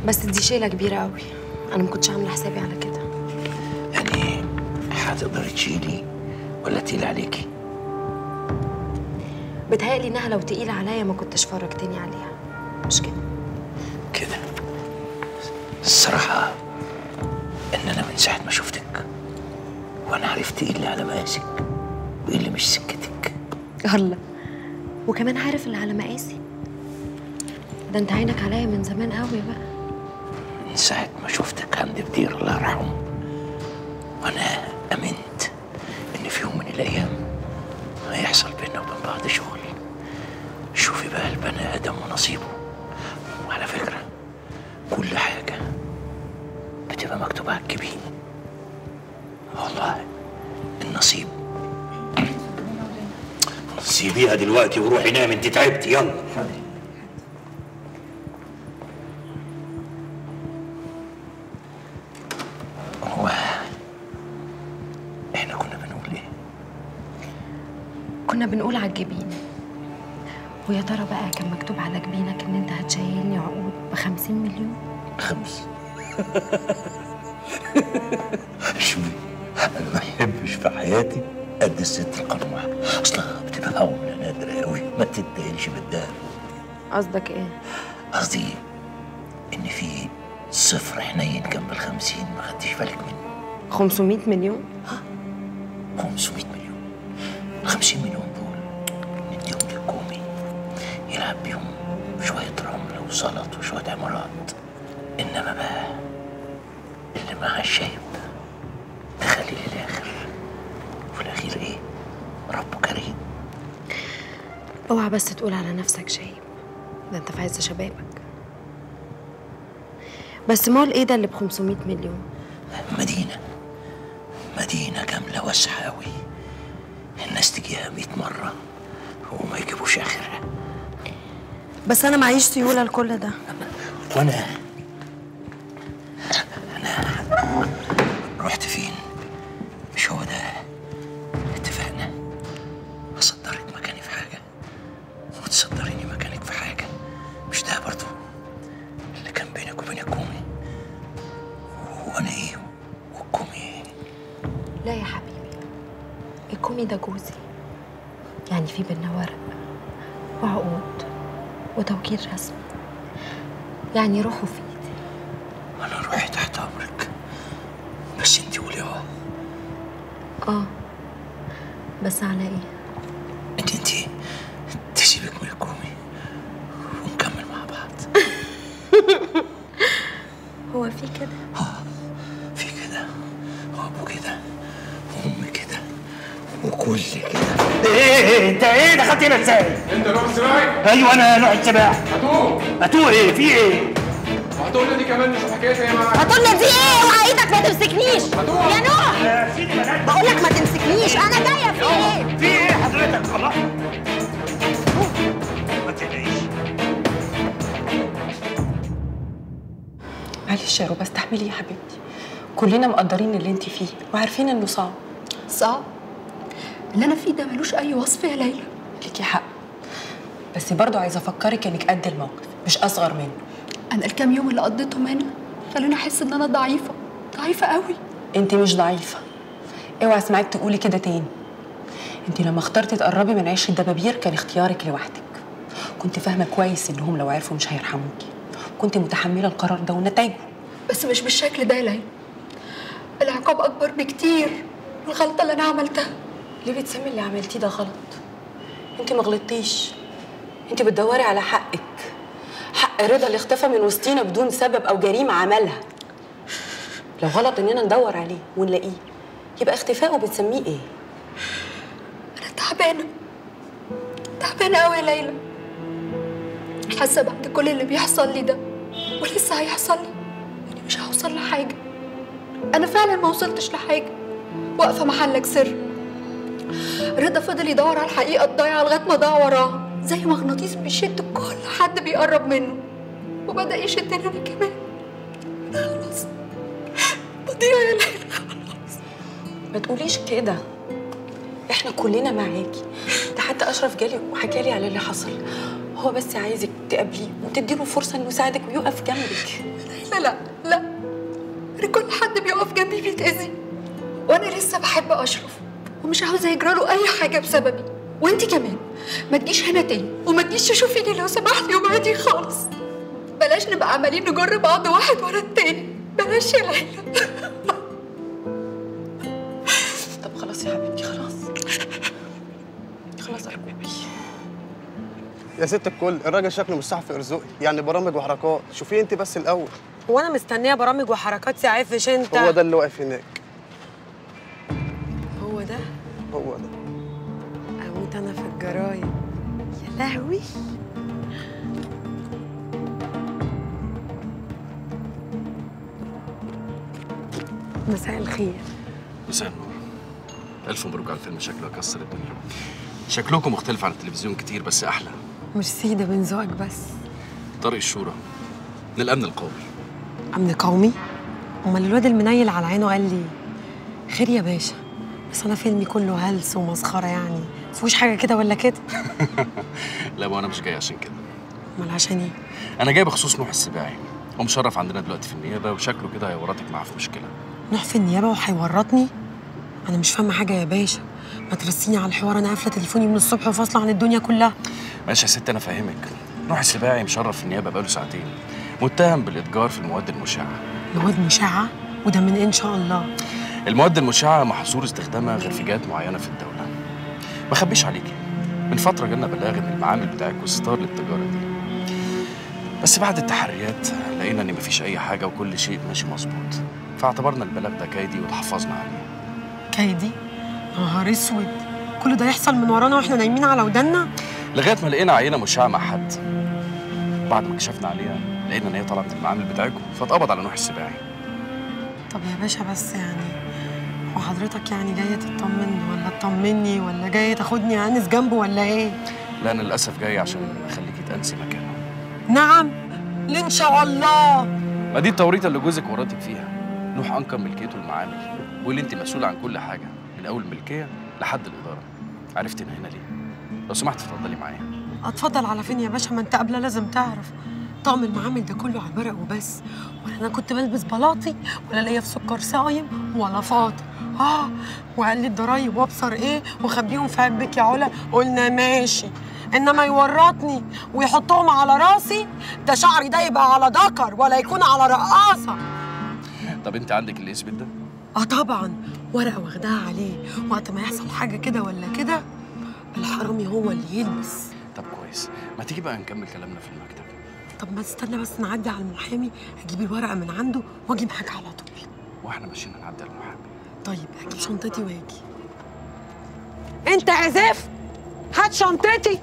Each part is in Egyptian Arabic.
بس دي شيله كبيره قوي انا ما كنتش عامله حسابي على كده يعني هتقدري تشيلي ولا تقيل عليكي بتهيألي انها لو تقيله عليا ما كنتش فرجتني عليها مش كده كده الصراحة إن أنا من ساعة ما شفتك وأنا عرفت إيه اللي على مقاسك وإيه اللي مش سكتك الله وكمان عارف اللي على مقاسي ده انت عينك عليا من زمان قوي بقى من ساعة ما شفتك عند بدير الله يرحمه وأنا أمنت إن في يوم من الأيام هيحصل بينا وبين بعض شغل شوفي بقى البني آدم ونصيبه وعلى فكرة كل حاجة بتبقى مكتوبة على الجبين والله النصيب سيبيها دلوقتي وروحي نام انت تعبتي يلا هو احنا كنا بنقول ايه؟ كنا بنقول على الجبين ويا ترى بقى كان مكتوب على جبينك ان انت هتشيلني عقود ب 50 مليون خمس شوفي انا ما بحبش في حياتي قد الست القنوعة اصلها بتبقى عملة نادرة قوي ما تتقلش بالدهب قصدك ايه قصدي ان في صفر حنين جنب الخمسين ما خدتيش بالك منه 500 مليون 500 مليون ال 50 مليون دول نديهم للكومي يلعب بيهم شوية رمل وزلط وشوية عمارات إنما بقى اللي معاه الشايب تخلي للآخر وفي الأخير إيه؟ ربه كريم اوعى بس تقول على نفسك شايب ده انت في عز شبابك بس مال ايه ده اللي ب 500 مليون مدينة مدينة كاملة واسعة أوي الناس تجيها 100 مرة وما يجيبوش آخرها بس انا معيش سيوله لكل ده وانا انا رحت فين مش هو ده اتفقنا اصدرك مكاني في حاجه وتصدريني مكانك في حاجه مش ده برضو اللي كان بينك وبين الكومي وانا ايه والكومي ايه لا يا حبيبي الكومي ده جوزي يعني في بينا ورق وعقود وتوكيل رسمي يعني روحه في ايدي انا روحي تحت امرك بس انت قولي اه اه بس على ايه انت انت تسيبك من الكومي ونكمل مع بعض هو في كده في كده وابو كده وام كده وكل كده ايه انت ايه دخلت هنا ازاي؟ انت نوع السباعي ايوه انا نوع السباع هتوه هتوه ايه في ايه؟ وهتقول دي كمان مش حكايه هي معاك هتقول لي دي ايه اوعى ايدك ما تمسكنيش يا نوح يا سيدي بنات بقول لك ما تمسكنيش انا جايه في ايه في ايه حضرتك خلاص ما تقلقيش معلش يا روبا استحملي يا حبيبتي كلنا مقدرين اللي انت فيه وعارفين انه صعب صعب اللي انا فيه ده ملوش اي وصف يا ليلى ليكي حق بس برضه عايزه افكرك انك قد الموقف مش اصغر منه انا الكام يوم اللي قضيتهم هنا خلوني احس ان انا ضعيفه ضعيفه قوي انت مش ضعيفه اوعي اسمعك تقولي كده تاني انت لما اخترتي تقربي من عيش الدبابير كان اختيارك لوحدك كنت فاهمه كويس انهم لو عرفوا مش هيرحموكي كنت متحمله القرار ده ونتائجه بس مش بالشكل ده يا ليلى العقاب اكبر بكتير من الغلطه اللي انا عملتها ليه بتسمي اللي عملتيه ده غلط انت ما غلطتيش انت بتدوري على حقك حق رضا اللي اختفى من وسطينا بدون سبب او جريمه عملها لو غلط اننا ندور عليه ونلاقيه يبقى اختفائه بنسميه ايه انا تعبانه تعبانه قوي يا ليلى حاسه بعد كل اللي بيحصل لي ده ولسه هيحصل لي اني مش هوصل لحاجه انا فعلا ما وصلتش لحاجه واقفه محلك سر رضا فضل يدور على الحقيقه الضايعه لغايه ما ضاع وراها زي مغناطيس بيشد كل حد بيقرب منه وبدا يشدني انا كمان انا خلاص بضيع يا ليلى ما تقوليش كده احنا كلنا معاكي ده حتى اشرف جالي وحكالي على اللي حصل هو بس عايزك تقابليه وتديله فرصه انه يساعدك ويقف جنبك لا لا لا انا كل حد بيقف جنبي بيتاذي وانا لسه بحب اشرف ومش عاوزه يجرى له اي حاجه بسببي وانت كمان ما تجيش هنا تاني وما تجيش تشوفيني لو سمحتي وبعدي خالص بلاش نبقى عمالين نجر بعض واحد ورا التاني بلاش يا ليلى طب خلاص يا حبيبتي خلاص خلاص ارجوكي يا ست الكل الراجل شكله مش صح في ارزقي يعني برامج وحركات شوفيه انت بس الاول هو انا مستنيه برامج وحركات يا عفش انت هو ده اللي واقف هناك هو ده هو ده اموت انا في الجرايد يا لهوي مساء الخير مساء النور ألف مبروك على الفيلم شكله كسر الدنيا شكلكم مختلف عن التلفزيون كتير بس أحلى ميرسي ده من ذوقك بس طارق الشورى من الأمن القومي امن قومي امال الواد المنيل على عينه قال لي خير يا باشا بس انا فيلمي كله هلس ومسخره يعني مفيهوش حاجه كده ولا كده لا ما أنا مش جاي عشان كده امال عشان ايه أنا جاي بخصوص نوح السباعي هو مشرف عندنا دلوقتي في النيابة وشكله كده هيورطك معاه في مشكلة نروح في النيابه وهيورطني انا مش فاهمه حاجه يا باشا ما ترسيني على الحوار انا قافله تليفوني من الصبح وفاصله عن الدنيا كلها ماشي يا ست أنا فاهمك نوح السباعي مشرف في النيابة بقاله ساعتين متهم بالإتجار في المواد المشعة مواد مشعه وده من إيه ان شاء الله المواد المشعة محظور استخدامها غير في جهات معينة في الدولة ما اخبيش عليكي من فترة جالنا بلاغ إن المعامل بتاعك ستار للتجارة دي بس بعد التحريات لقينا إن مفيش أي حاجة وكل شيء ماشي مظبوط فاعتبرنا البلاغ ده كيدي وتحفظنا عليه كايدي نهار اسود كل ده يحصل من ورانا واحنا نايمين على ودنا لغاية ما لقينا عينة مشعة مع حد بعد ما كشفنا عليها لقينا إن هي طالعة من المعامل بتاعكم فاتقبض على نوح السباعي طب يا باشا بس يعني هو حضرتك يعني جاية تطمن ولا تطمني ولا جاية تاخدني أنس جنبه ولا إيه؟ لا أنا للأسف جاي عشان أخليكي تأنسي مكانه نعم ليه إن شاء الله ما دي التوريطه اللي جوزك ورطك فيها نوح انكر ملكيته المعامل واللي انت مسؤوله عن كل حاجه من اول الملكيه لحد الاداره عرفت انا هنا ليه لو سمحت اتفضلي معايا اتفضل على فين يا باشا ما انت قبل لازم تعرف طقم المعامل ده كله على الورق وبس ولا انا كنت بلبس بلاطي ولا ليا في سكر صايم ولا فاطر اه وقال لي الضرايب وابصر ايه وخبيهم في عبك يا علا قلنا ماشي انما يورطني ويحطهم على راسي ده شعري ده يبقى على ذكر ولا يكون على رقاصه طب انت عندك اللي يثبت ده اه طبعا ورقه واخداها عليه وقت ما يحصل حاجه كده ولا كده الحرامي هو اللي يلبس طب كويس ما تيجي بقى نكمل كلامنا في المكتب طب ما تستنى بس نعدي على المحامي اجيب الورقه من عنده واجي معاك على طول واحنا ماشيين هنعدي على المحامي طيب هجيب شنطتي واجي انت عزاف هات شنطتي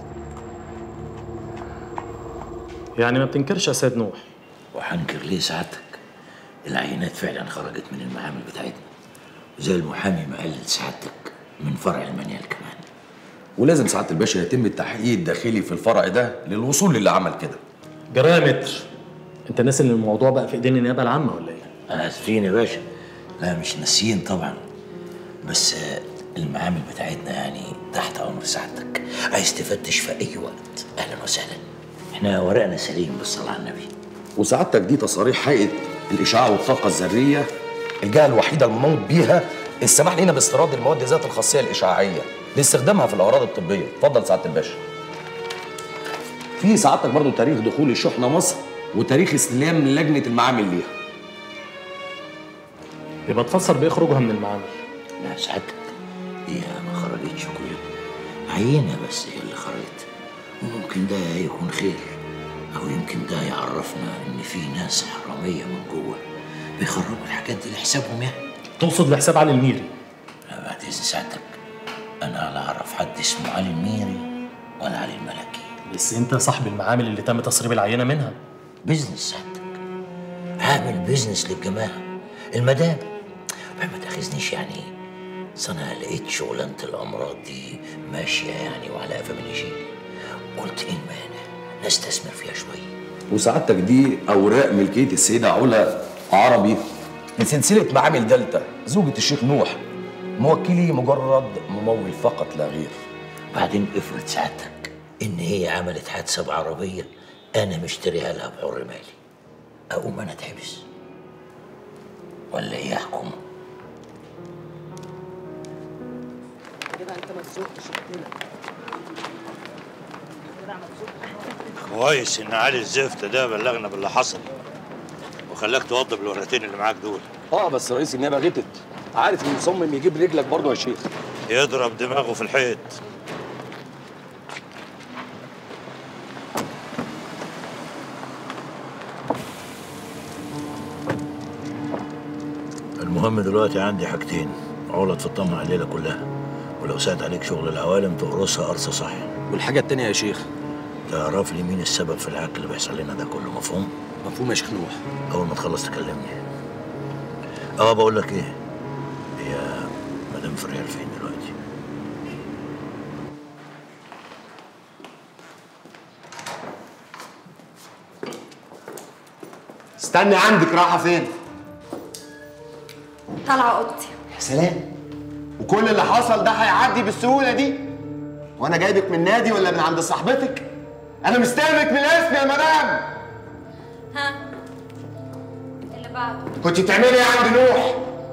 يعني ما بتنكرش يا سيد نوح وحنكر ليه سعادتك العينات فعلا خرجت من المعامل بتاعتنا وزي المحامي ما قال لسعادتك من فرع المنيال كمان ولازم سعاده الباشا يتم التحقيق الداخلي في الفرع ده للوصول للي عمل كده جرايه متر انت ناسي ان الموضوع بقى في ايدين النيابه العامه ولا ايه؟ انا اسفين يا باشا لا مش ناسيين طبعا بس آه، المعامل بتاعتنا يعني تحت امر سعادتك عايز تفتش في اي وقت اهلا وسهلا احنا ورقنا سليم بالصلاه على النبي وسعادتك دي تصاريح هيئه الاشعاع والطاقه الذريه الجهه الوحيده المنوط بيها السماح لنا باستيراد المواد ذات الخاصيه الاشعاعيه لاستخدامها في الاغراض الطبيه اتفضل سعاده الباشا في سعادتك برضو تاريخ دخول الشحنه مصر وتاريخ استلام لجنه المعامل ليها يبقى تفسر بايه خروجها من المعامل لا سعادتك هي ما خرجتش كلها عينة بس هي اللي خرجت وممكن ده يكون خير أو يمكن ده يعرفنا إن في ناس حرامية من جوه بيخرجوا الحاجات دي لحسابهم يعني تقصد لحساب علي الميري لا بعد إذن سعادتك أنا لا أعرف حد اسمه علي الميري ولا علي الملكي بس انت صاحب المعامل اللي تم تسريب العينه منها بيزنس سعادتك عامل بيزنس للجماعة المدام ما تاخذنيش يعني بس انا لقيت شغلانة الامراض دي ماشية يعني وعلى قفا من يشيل قلت ايه المانع نستثمر فيها شوية وسعادتك دي اوراق ملكيه السيده علا عربي لسلسله معامل دلتا زوجة الشيخ نوح موكلي مجرد ممول فقط لا غير بعدين افرض سعادتك ان هي عملت حادثة بعربية انا مشتريها لها بحر مالي اقوم انا اتحبس ولا ايه يحكم كده انت ما تسوقش كويس ان علي الزفت ده بلغنا باللي حصل وخلاك توضب الورقتين اللي معاك دول اه بس رئيس النيابه غتت عارف انه مصمم يجيب رجلك برضه يا شيخ يضرب دماغه في الحيط المهم دلوقتي عندي حاجتين عولة تطمع على الليلة كلها ولو ساعد عليك شغل العوالم تغرسها قرصة صح والحاجه التانيه يا شيخ تعرف لي مين السبب في العك اللي بيحصل لنا ده كله مفهوم؟ مفهوم يا شيخ نوح أول ما تخلص تكلمني اه بقول لك ايه هي مدام فريال فين دلوقتي؟ استني عندك رايحه فين؟ طالعه اوضتي يا سلام وكل اللي حصل ده هيعدي بالسهوله دي وانا جايبك من نادي ولا من عند صاحبتك انا مستلمك من الاسم يا مدام ها اللي بعده كنت بتعملي ايه عند نوح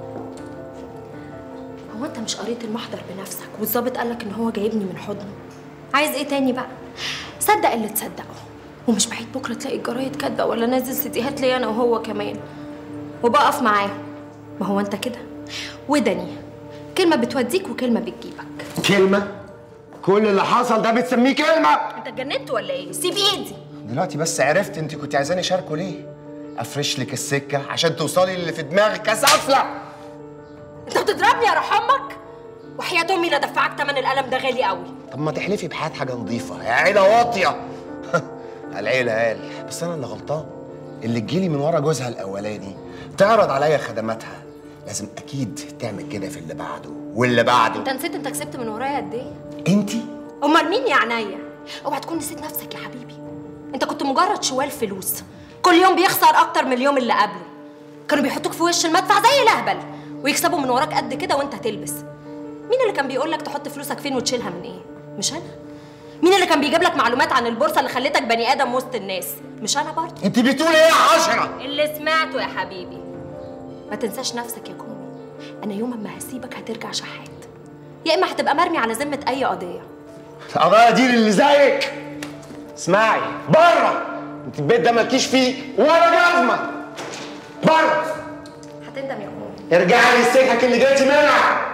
هو انت مش قريت المحضر بنفسك والظابط قالك ان هو جايبني من حضنه عايز ايه تاني بقى صدق اللي تصدقه ومش بعيد بكره تلاقي الجرايد كاتبه ولا نازل سيديهات ليا انا وهو كمان وبقف معاه ما هو انت كده ودني كلمه بتوديك وكلمه بتجيبك كلمه كل اللي حصل ده بتسميه كلمه انت اتجننت ولا ايه سيب ايدي دلوقتي بس عرفت انت كنت عايزاني اشاركه ليه افرش لك السكه عشان توصلي للي في دماغك يا سفله انت بتضربني يا روح امك وحياة امي لا دفعك تمن القلم ده غالي قوي طب ما تحلفي بحياة حاجه نظيفه يا عيله واطيه العيله قال بس انا اللي غلطان اللي تجيلي من ورا جوزها الاولاني تعرض عليا خدماتها لازم اكيد تعمل كده في اللي بعده واللي بعده انت نسيت انت كسبت من ورايا قد ايه انتي امال مين يا عينيا اوعى تكون نسيت نفسك يا حبيبي انت كنت مجرد شوال فلوس كل يوم بيخسر اكتر من اليوم اللي قبله كانوا بيحطوك في وش المدفع زي الاهبل ويكسبوا من وراك قد كده وانت تلبس مين اللي كان بيقول لك تحط فلوسك فين وتشيلها من ايه مش انا مين اللي كان بيجيب لك معلومات عن البورصه اللي خلتك بني ادم وسط الناس مش انا برضه انت بتقولي ايه يا عشرة اللي سمعته يا حبيبي ما تنساش نفسك يا كومي انا يوم ما هسيبك هترجع شحات يا اما هتبقى مرمي على ذمه اي قضيه القضايا دي اللي زيك اسمعي بره انت البيت ده مالكيش فيه ولا جزمه بره هتندم يا كومي ارجعي للسكك اللي جيتي منها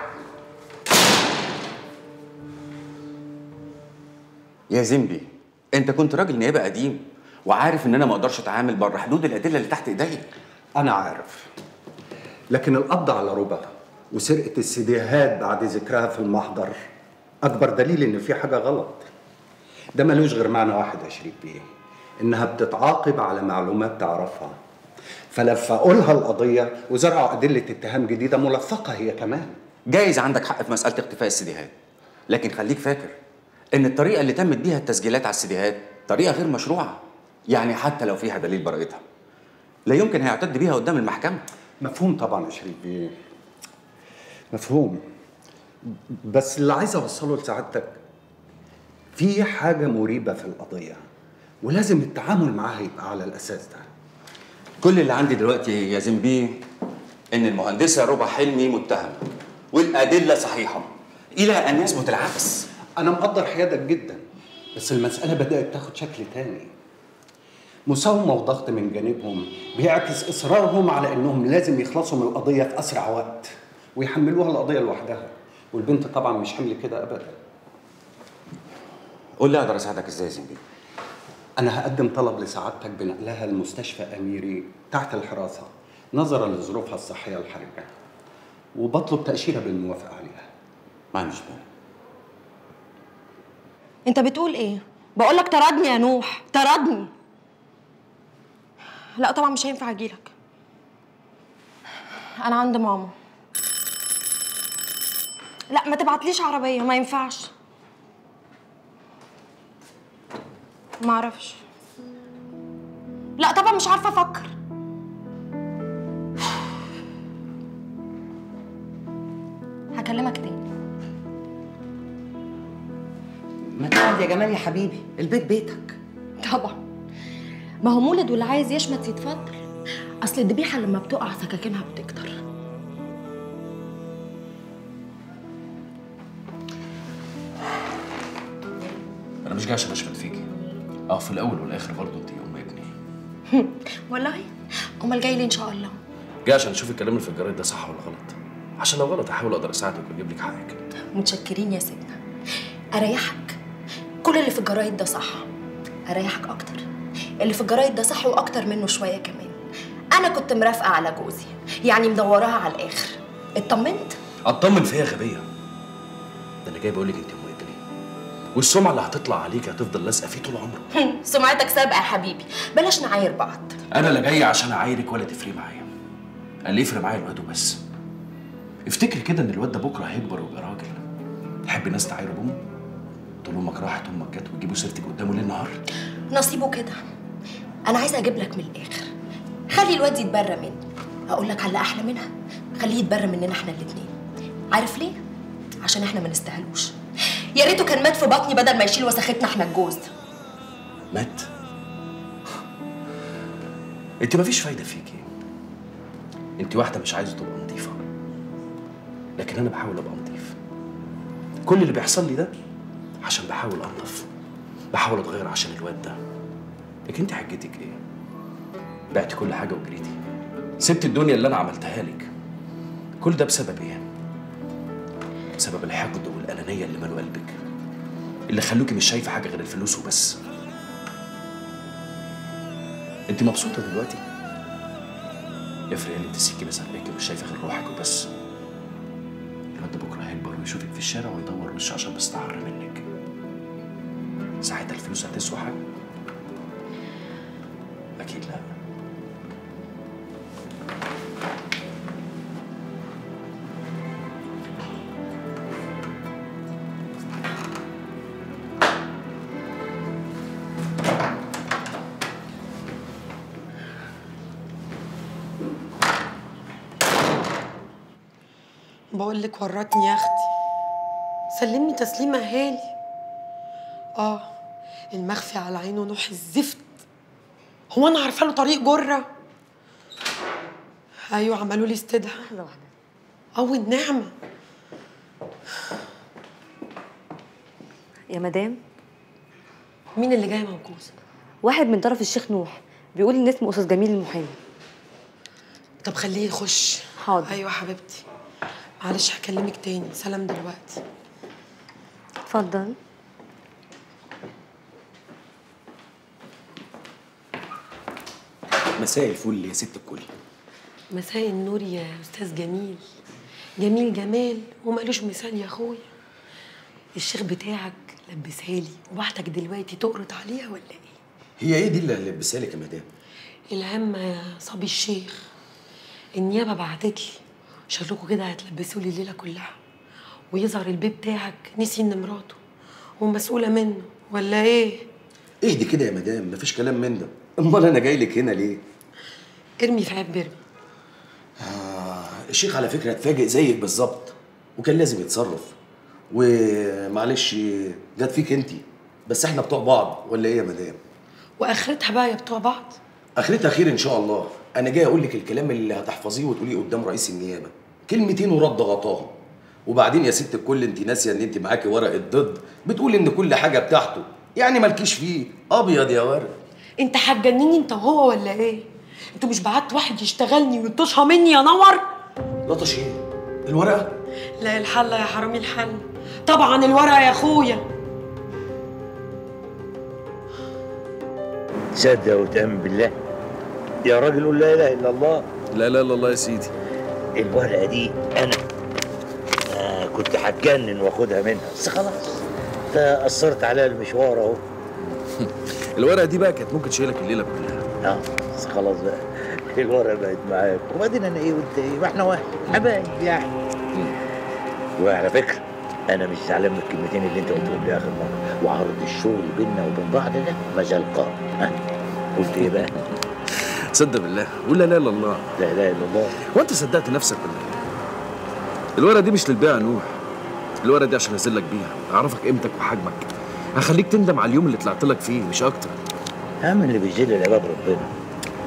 يا زنبي انت كنت راجل نيابه قديم وعارف ان انا ما اقدرش اتعامل بره حدود الادله اللي تحت ايديا أنا عارف لكن القبض على ربع وسرقة السيديهات بعد ذكرها في المحضر أكبر دليل إن في حاجة غلط ده ملوش غير معنى واحد يا شريف بيه إنها بتتعاقب على معلومات تعرفها فلفقوا لها القضية وزرعوا أدلة اتهام جديدة ملفقة هي كمان جايز عندك حق في مساله اختفاء السيديهات لكن خليك فاكر ان الطريقه اللي تمت بيها التسجيلات على السيديهات طريقه غير مشروعه يعني حتى لو فيها دليل براءتها لا يمكن هيعتد بيها قدام المحكمه مفهوم طبعا يا شريف بيه مفهوم بس اللي عايز اوصله لسعادتك في حاجه مريبه في القضيه ولازم التعامل معاها يبقى على الاساس ده كل اللي عندي دلوقتي يا زنبي ان المهندسه ربع حلمي متهمه والادله صحيحه الى ان يثبت العكس انا مقدر حيادك جدا بس المساله بدات تاخد شكل تاني مساومه وضغط من جانبهم بيعكس اصرارهم على انهم لازم يخلصوا من القضيه في اسرع وقت ويحملوها القضيه لوحدها والبنت طبعا مش حمل كده ابدا قول لي اقدر اساعدك ازاي يا زنبي انا هقدم طلب لسعادتك بنقلها لمستشفى اميري تحت الحراسه نظرا لظروفها الصحيه الحرجه وبطلب تاشيره بالموافقه عليها ما عنديش مانع انت بتقول ايه بقول لك طردني يا نوح طردني لا طبعا مش هينفع اجيلك انا عند ماما لا ما تبعتليش عربيه ما ينفعش ما اعرفش لا طبعا مش عارفه افكر هكلمك تاني ما تقعد يا جمال يا حبيبي البيت بيتك طبعا ما هو مولد واللي عايز يشمت يتفضل اصل الذبيحه لما بتقع سكاكينها بتكتر انا مش جاي عشان اشمت فيكي اه في الاول والاخر برضه انت ام ابني والله امال جاي لي ان شاء الله جاي عشان اشوف الكلام اللي في الجرايد ده صح ولا غلط عشان لو غلط احاول اقدر اساعدك واجيب لك حقك متشكرين يا سيدنا اريحك كل اللي في الجرايد ده صح اريحك اكتر اللي في الجرايد ده صح واكتر منه شويه كمان انا كنت مرافقه على جوزي يعني مدوراها على الاخر اطمنت اطمن فيا غبيه ده انا جاي بقول لك انت ام ابني والسمعه اللي هتطلع عليك هتفضل لازقه فيه طول عمره سمعتك سابقه يا حبيبي بلاش نعاير بعض انا لا جاي عشان اعايرك ولا تفرقي معايا قال لي يفرق معايا الواد وبس افتكري كده ان الواد ده بكره هيكبر ويبقى راجل تحب الناس تعايره بامه تقول امك راحت امك جت وتجيبوا سيرتك قدامه ليل نهار نصيبه كده انا عايزه اجيب لك من الاخر خلي الواد يتبرى مني هقول لك على احلى منها خليه يتبرى مننا احنا الاتنين عارف ليه عشان احنا ما نستاهلوش يا ريته كان مات في بطني بدل ما يشيل وسختنا احنا الجوز مات انت مفيش فايده فيكي انت واحده مش عايزه تبقى نظيفه لكن انا بحاول ابقى نظيف كل اللي بيحصل لي ده عشان بحاول انضف بحاول اتغير عشان الواد ده لكن انت حجتك ايه بعتي كل حاجه وجريتي سبت الدنيا اللي انا عملتها لك كل ده بسبب ايه بسبب الحقد والانانيه اللي مالوا قلبك اللي خلوكي مش شايفه حاجه غير الفلوس وبس انت مبسوطه دلوقتي يا فريال انت السكينه سلباكي ومش شايفه غير روحك وبس الواد ده بكره هيكبر ويشوفك في الشارع ويدور وشه عشان بيستعر منك ساعتها الفلوس هتسوى حاجه اكيد لا بقول لك ورطني يا اختي سلمني تسليمه هالي اه المخفي على عينه نوح الزفت هو انا عارفه له طريق جره ايوه عملوا لي استدعاء واحده واحده او النعمه يا مدام مين اللي جاي موكوس واحد من طرف الشيخ نوح بيقول ان اسمه استاذ جميل المحامي طب خليه يخش حاضر ايوه حبيبتي معلش هكلمك تاني سلام دلوقتي اتفضل مساء الفل يا ست الكل مساء النور يا استاذ جميل جميل جمال ومالوش مثال يا اخويا الشيخ بتاعك لبسها لي وبعتك دلوقتي تقرط عليها ولا ايه هي ايه دي اللي لبسها لك يا مدام الهم يا صبي الشيخ النيابه بعتت لي شكلكوا كده هتلبسوا لي الليله كلها ويظهر البيت بتاعك نسي ان مراته ومسؤوله منه ولا ايه ايه دي كده يا مدام مفيش كلام من ده امال انا جاي لك هنا ليه ارمي في عيب برمي آه الشيخ على فكره اتفاجئ زيك بالظبط وكان لازم يتصرف ومعلش جت فيك انت بس احنا بتوع بعض ولا ايه يا مدام واخرتها بقى يا بتوع بعض اخرتها خير ان شاء الله انا جاي اقول لك الكلام اللي هتحفظيه وتقوليه قدام رئيس النيابه كلمتين ورد غطاهم وبعدين يا ست الكل انت ناسيه ان انت معاكي ورقه ضد بتقول ان كل حاجه بتاعته يعني مالكيش فيه ابيض يا ورد انت هتجنني انت وهو ولا ايه انتوا مش بعت واحد يشتغلني ويطشها مني يا نور لطش ايه الورقه لا الحل يا حرامي الحل طبعا الورقه يا اخويا تصدق وتأمن بالله يا راجل قول لا اله الا الله لا لا الا الله يا سيدي الورقه دي انا آه كنت هتجنن واخدها منها بس خلاص انت قصرت عليها المشوار اهو الورقه دي بقى كانت ممكن تشيلك الليله كلها اه بس خلاص بقى الورقه بقت معاك وبعدين انا ايه وانت ايه ما احنا واحد حبايب يعني وعلى فكره انا مش زعلان من الكلمتين اللي انت قلتهم لي اخر مره وعرض الشغل بينا وبين بعض ده ما زال قائم ها قلت ايه بقى؟ صدق بالله قول لا اله الا الله لا اله الا الله وانت صدقت نفسك ولا ايه؟ الورقه دي مش للبيع يا نوح الورقه دي عشان انزلك بيها اعرفك قيمتك وحجمك هخليك تندم على اليوم اللي طلعت لك فيه مش اكتر اهم اللي بيجي العباد ربنا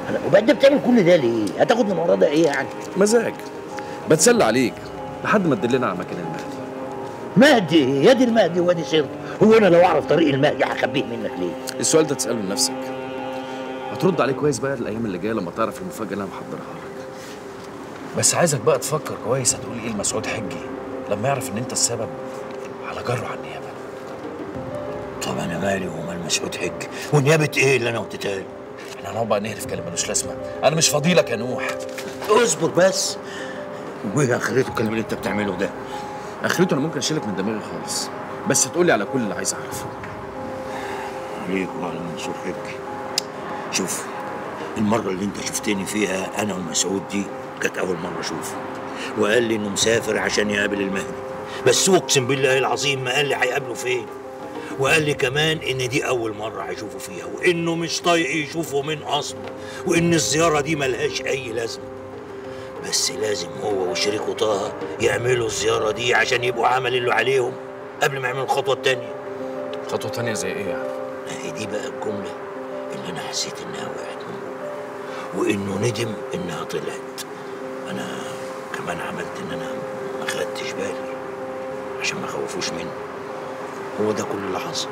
وبعدين بتعمل كل ده ليه؟ هتاخد من وراه ده ايه يعني؟ مزاج بتسلى عليك لحد ما تدلنا على مكان المهدي مهدي يا دي المهدي وادي سرت هو انا لو اعرف طريق المهدي هخبيه منك ليه؟ السؤال ده تساله لنفسك هترد عليه كويس بقى الايام اللي جايه لما تعرف المفاجاه اللي انا محضرها لك بس عايزك بقى تفكر كويس هتقول ايه لمسعود حجي لما يعرف ان انت السبب على جره على النيابه طب انا مالي ومال مسعود حج ونيابه ايه اللي انا قلتها له؟ احنا هنقعد بقى نهرف كلام ملوش لازمه انا مش فاضيلك يا نوح اصبر بس وايه اخرته الكلام اللي انت بتعمله ده؟ اخرته انا ممكن اشيلك من دماغي خالص بس تقولي على كل اللي عايز اعرفه عليك وعلى منصور حج شوف المرة اللي انت شفتني فيها انا ومسعود دي كانت اول مرة اشوفه وقال لي انه مسافر عشان يقابل المهدي بس اقسم بالله العظيم ما قال لي هيقابله فين وقال لي كمان ان دي اول مرة هيشوفه فيها وانه مش طايق يشوفه من اصله وان الزيارة دي ملهاش اي لازمة بس لازم هو وشريكه طه يعملوا الزيارة دي عشان يبقوا عمل اللي عليهم قبل ما يعملوا الخطوة التانية خطوه تانية زي ايه يعني هي دي بقى الجملة اللي أنا حسيت إنها وقعت من بقه وإنه ندم إنها طلعت أنا كمان عملت إن أنا ما خدتش بالي عشان ما خوفوش مني هو ده كل اللي حصل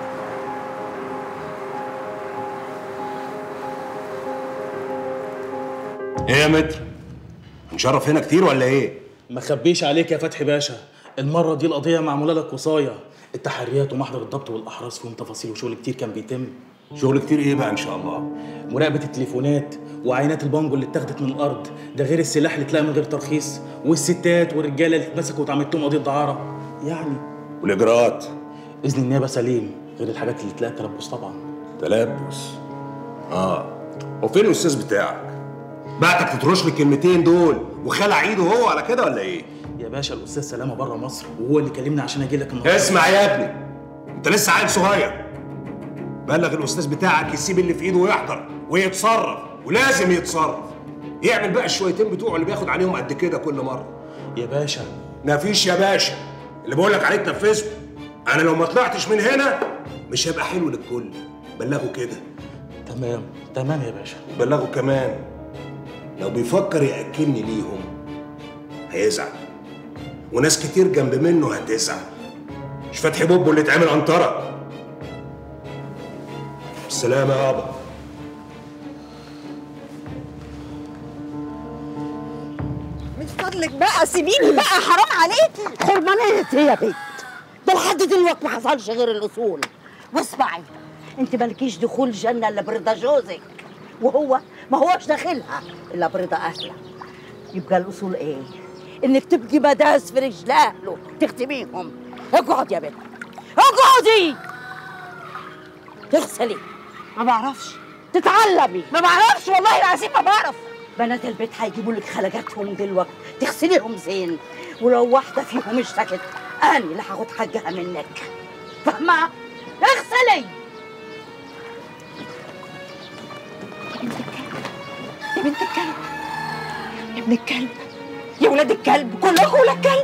ايه يا متر نشرف هنا كتير ولا ايه ما خبيش عليك يا فتحي باشا المرة دي القضية معمولة لك وصاية التحريات ومحضر الضبط والأحراز فيهم تفاصيل وشغل كتير كان بيتم شغل كتير ايه بقى ان شاء الله مراقبة التليفونات وعينات البانجو اللي اتاخدت من الأرض ده غير السلاح اللي اتلاقى من غير ترخيص والستات والرجالة اللي اتمسكوا واتعملت لهم قضية دعارة يعني والاجراءات إذن النيابة سليم غير الحاجات اللي تلاقي تلبس طبعا تلبس اه وفين الاستاذ بتاعك بعتك تترش لي الكلمتين دول وخلع ايده هو على كده ولا ايه يا باشا الأستاذ سلامة بره مصر وهو اللي كلمني عشان أجي لك النهارده اسمع يا ابني انت لسه عيل صغير بلغ الاستاذ بتاعك يسيب اللي في ايده ويحضر ويتصرف ولازم يتصرف يعمل بقى الشويتين بتوعه اللي بياخد عليهم قد كده كل مره يا باشا مفيش يا باشا اللي بقول لك عليه تنفذه انا لو ما طلعتش من هنا مش هيبقى حلو للكل بلغه كده تمام تمام يا باشا بلغه كمان لو بيفكر ياكلني ليهم هيزعل وناس كتير جنب منه هتزعل مش فتحي بوبو اللي اتعمل عنتره بالسلامه يابا من فضلك بقى سيبيني بقى حرام عليك حرمانية ايه يا بنت ده لحد دلوقتي ما حصلش غير الاصول واسمعي انت مالكيش دخول جنة الا برضا جوزك وهو ما هوش داخلها الا برضا اهله يبقى الاصول ايه انك تبقي مداس في رجل اهله تختميهم اقعد يا بنت اقعدي تغسلي ما بعرفش تتعلمي ما بعرفش والله العظيم ما بعرف بنات البيت هيجيبوا لك خلقاتهم دلوقتي تغسليهم زين ولو واحده فيهم اشتكت انا اللي هاخد حقها منك فاهمه اغسلي يا بنت الكلب يا ابن الكلب يا ولاد الكلب كلكم ولاد كلب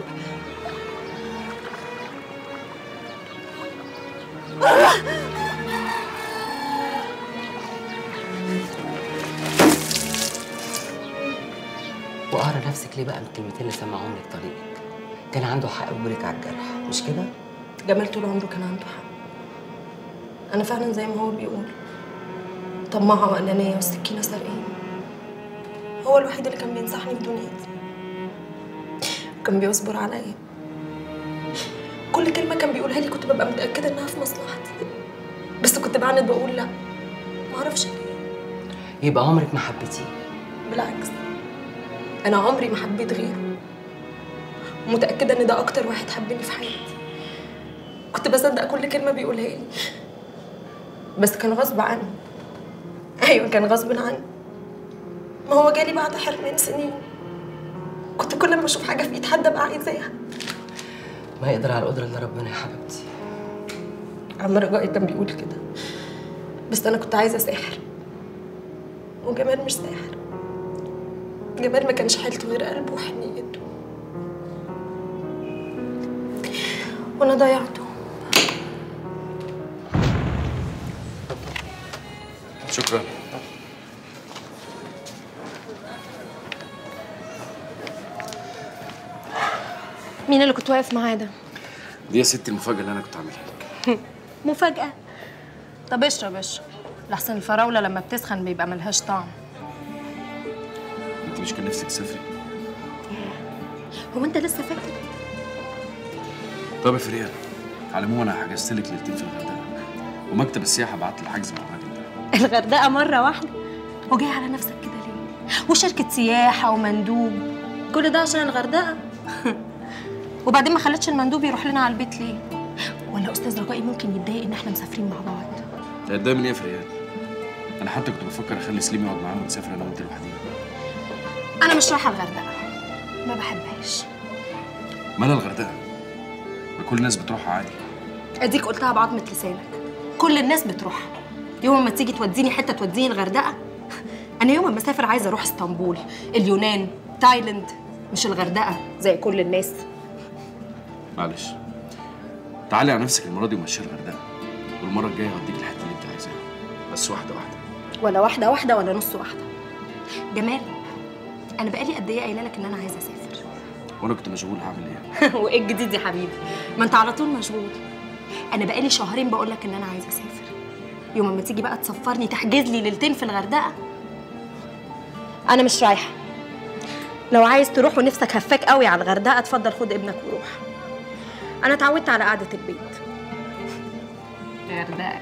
وقهر نفسك ليه بقى من الكلمتين اللي سمعهم لك طريقك كان عنده حق يقولك على الجرح مش كده جمال طول عمره كان عنده حق انا فعلا زي ما هو بيقول طماعة وأنانية والسكينة سرقين هو الوحيد اللي كان بينصحني بدنيتي وكان بيصبر عليا كل كلمة كان بيقولها لي كنت ببقى متأكدة إنها في مصلحتي بس كنت بعند بقول لا معرفش ليه يبقى عمرك ما حبيتيه بالعكس أنا عمري ما حبيت غيره ومتأكدة إن ده أكتر واحد حبني في حياتي كنت بصدق كل كلمة بيقولها لي بس كان غصب عني أيوة كان غصب عني ما هو جالي بعد حرمان سنين كنت كل ما أشوف حاجة في إيد حد أبقى عايزاها ما يقدر على القدرة الا ربنا يا حبيبتي عم رجائي كان بيقول كده بس أنا كنت عايزة ساحر وجمال مش ساحر جمال ما كانش حالته غير قلبه وحنيته وأنا ضيعته شكرا مين اللي كنت واقف معاه ده دي يا ستي المفاجاه اللي انا كنت عاملها لك مفاجاه طب اشرب اشرب لحسن الفراوله لما بتسخن بيبقى ملهاش طعم انت مش كان نفسك تسافري هو انت لسه فاكر طب يا فريال على العموم انا حجزت لك ليلتين في الغردقه ومكتب السياحه بعت لي حجز مع الراجل ده الغردقه مره واحده وجاي على نفسك كده ليه وشركه سياحه ومندوب كل ده عشان الغردقه وبعدين ما خلتش المندوب يروح لنا على البيت ليه ولا استاذ رجائي ممكن يتضايق ان احنا مسافرين مع بعض ده من ايه يا فريال انا حتى كنت بفكر اخلي سليم يقعد معانا ونسافر انا وانت لوحدينا انا مش رايحه الغردقه ما بحبهاش مالها الغردقه ما كل الناس بتروحها عادي اديك قلتها بعظمه لسانك كل الناس بتروحها يوم ما تيجي توديني حته توديني الغردقه انا يوم ما اسافر عايزه اروح اسطنبول اليونان تايلاند مش الغردقه زي كل الناس معلش تعالي على نفسك المره دي ومشي الغردقه والمره الجايه هوديك الحته اللي انت عايزاها بس واحده واحده ولا واحده واحده ولا نص واحده جمال انا بقالي قد ايه قايله لك ان انا عايزه اسافر وانا كنت مشغول هعمل ايه وايه الجديد يا حبيبي ما انت على طول مشغول انا بقالي شهرين بقول لك ان انا عايزه اسافر يوم ما تيجي بقى تسفرني تحجز لي ليلتين في الغردقه انا مش رايحه لو عايز تروح ونفسك هفاك قوي على الغردقه اتفضل خد ابنك وروح انا اتعودت على قعده البيت غردقه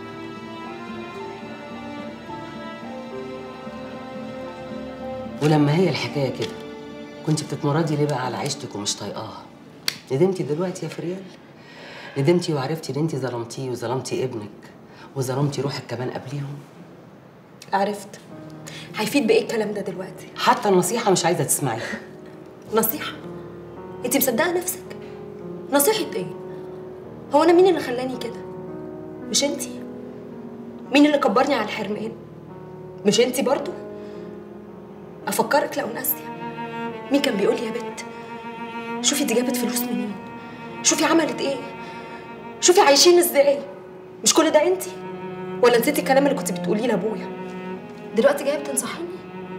ولما هي الحكايه كده كنت بتتمردي ليه بقى على عيشتك ومش طايقاها ندمتي دلوقتي يا فريال ندمتي وعرفتي ان انت ظلمتيه وظلمتي ابنك وظلمتي روحك كمان قبليهم عرفت هيفيد بايه الكلام ده دلوقتي حتى النصيحه مش عايزه تسمعيها نصيحه انت مصدقه نفسك نصيحه ايه هو انا مين اللي خلاني كده مش انتي مين اللي كبرني على الحرمان مش انتي برضو افكرك لو ناسيه مين كان بيقول لي يا بت شوفي دي جابت فلوس منين شوفي عملت ايه شوفي عايشين ازاي مش كل ده انتي ولا نسيتي الكلام اللي كنت بتقوليه لابويا دلوقتي جايه بتنصحيني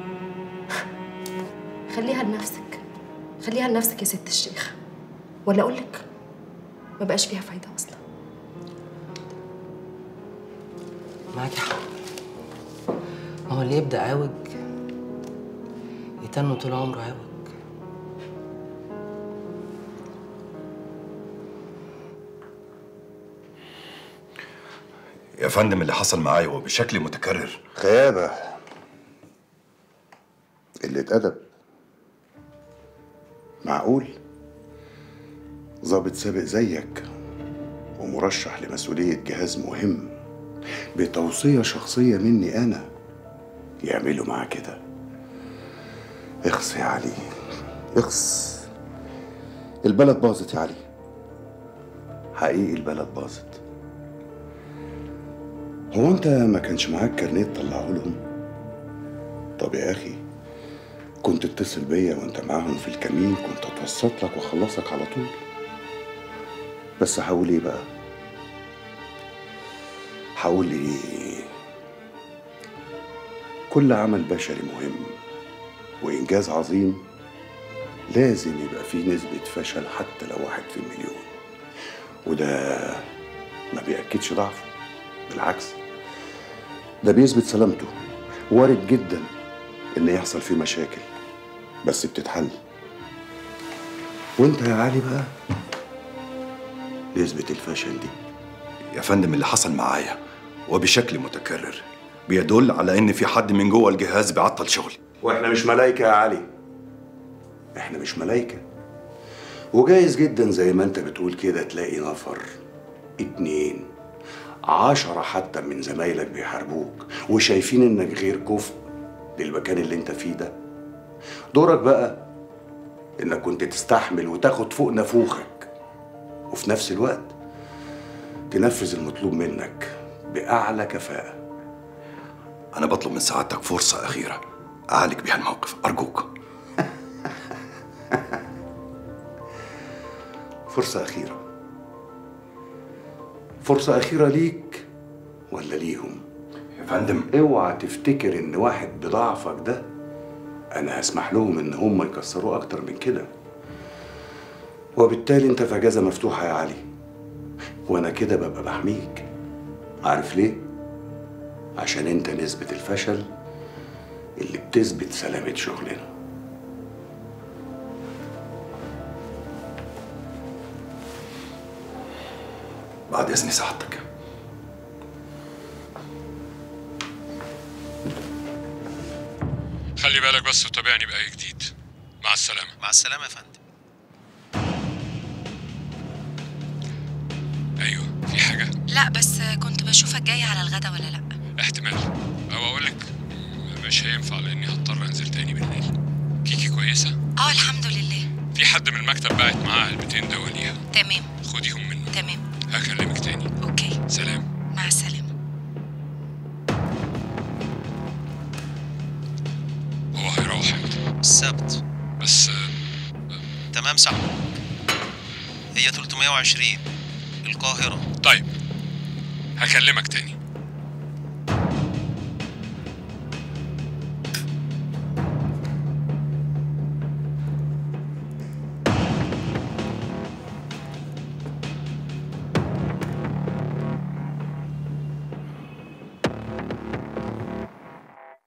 خليها لنفسك خليها لنفسك يا ست الشيخ ولا اقول لك ما بقاش فيها فايده اصلا معاكي حق ما هو اللي يبدا عوج يتنه طول عمره عوج يا فندم اللي حصل معايا هو بشكل متكرر خيابة قلة أدب معقول ظابط سابق زيك ومرشح لمسؤولية جهاز مهم بتوصية شخصية مني أنا يعملوا معاه كده اخس يا علي اخس البلد باظت يا علي حقيقي البلد باظت هو انت ما كانش معاك كارنيه تطلعه لهم طب يا اخي كنت اتصل بيا وانت معاهم في الكمين كنت اتوسط لك واخلصك على طول بس هقول ايه بقى هقول ايه كل عمل بشري مهم وانجاز عظيم لازم يبقى فيه نسبة فشل حتى لو واحد في المليون وده ما بيأكدش ضعفه بالعكس ده بيثبت سلامته وارد جدا ان يحصل فيه مشاكل بس بتتحل وانت يا علي بقى نسبة الفشل دي يا فندم اللي حصل معايا وبشكل متكرر بيدل على ان في حد من جوه الجهاز بيعطل شغلي واحنا مش ملايكة يا علي احنا مش ملايكة وجايز جدا زي ما انت بتقول كده تلاقي نفر اتنين عشرة حتى من زمايلك بيحاربوك وشايفين انك غير كفء للمكان اللي انت فيه ده دورك بقى انك كنت تستحمل وتاخد فوق نافوخك وفي نفس الوقت تنفذ المطلوب منك بأعلى كفاءة انا بطلب من سعادتك فرصه اخيره اعالج بيها الموقف ارجوك فرصة أخيرة فرصة أخيرة ليك ولا ليهم يا فندم اوعى تفتكر ان واحد بضعفك ده انا هسمح لهم ان هم يكسروا اكتر من كده وبالتالي انت في اجازه مفتوحه يا علي وانا كده ببقى بحميك عارف ليه عشان انت نسبه الفشل اللي بتثبت سلامه شغلنا بعد اذن سعادتك خلي بالك بس وتابعني بأي جديد مع السلامة مع السلامة يا فندم أيوه في حاجة لا بس كنت بشوفك جاي على الغدا ولا لا احتمال أو أقول لك مش هينفع لأني هضطر أنزل تاني بالليل كيكي كويسة اه الحمد لله في حد من المكتب باعت معاه علبتين دواء ليها تمام خديهم منه تمام هكلمك تاني اوكي سلام مع السلامة هو هيروح امتى السبت بس تمام صح هي 320 القاهرة طيب هكلمك تاني